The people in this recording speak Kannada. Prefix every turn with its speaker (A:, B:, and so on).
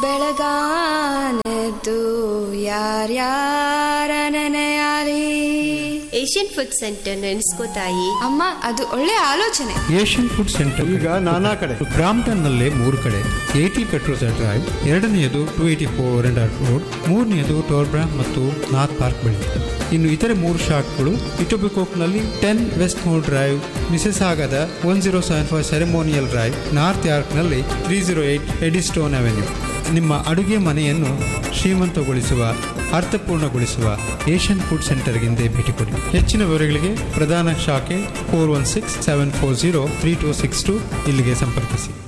A: ಬೆಳಗಾನೆದ್ದು ಯಾರ್ಯಾರ ನೆನೆಯಾಲಿ
B: ಏಷ್ಯನ್ ಫುಡ್ ಸೆಂಟರ್ ನೆನೆಸ್ಕೋತಾಯಿ
A: ಅಮ್ಮ ಅದು ಒಳ್ಳೆ ಆಲೋಚನೆ
C: ಏಷ್ಯನ್ ಫುಡ್ ಸೆಂಟರ್
D: ಈಗ ನಾನಾ ಕಡೆ
C: ಬ್ರಾಂಪ್ಟನ್ನಲ್ಲೇ ಮೂರು ಕಡೆ ಏಟಿ ಪೆಟ್ರೋಲ್ ಡ್ರೈವ್ ಎರಡನೆಯದು two eighty four render road ಮೂರನೆಯದು ಟೋಲ್ಬ್ರಾ ಮತ್ತು ನಾರ್ತ್ ಪಾರ್ಕ್ ಬಳಿ ಇನ್ನು ಇತರೆ ಮೂರು ಶಾಟ್ಗಳು ಇಟೋಬಿಕೋಕ್ನಲ್ಲಿ ಟೆನ್ ವೆಸ್ಟ್ ಮೋರ್ ಡ್ರೈವ್ ಮಿಸಸ್ ಆಗದ one zero seven five ceremonial drive north ಯಾರ್ಕ್ನಲ್ಲಿ three zero eight Eddystone avenue ನಿಮ್ಮ ಅಡುಗೆ ಮನೆಯನ್ನು ಶ್ರೀಮಂತಗೊಳಿಸುವ ಅರ್ಥಪೂರ್ಣಗೊಳಿಸುವ ಏಷ್ಯನ್ ಫುಡ್ ಸೆಂಟರ್ಗೆಂದೇ ಭೇಟಿ ಕೊಡಿ ಹೆಚ್ಚಿನ ವಿವರಗಳಿಗೆ ಪ್ರಧಾನ ಶಾಖೆ four one six seven four zero three two six two ಇಲ್ಲಿಗೆ ಸಂಪರ್ಕಿಸಿ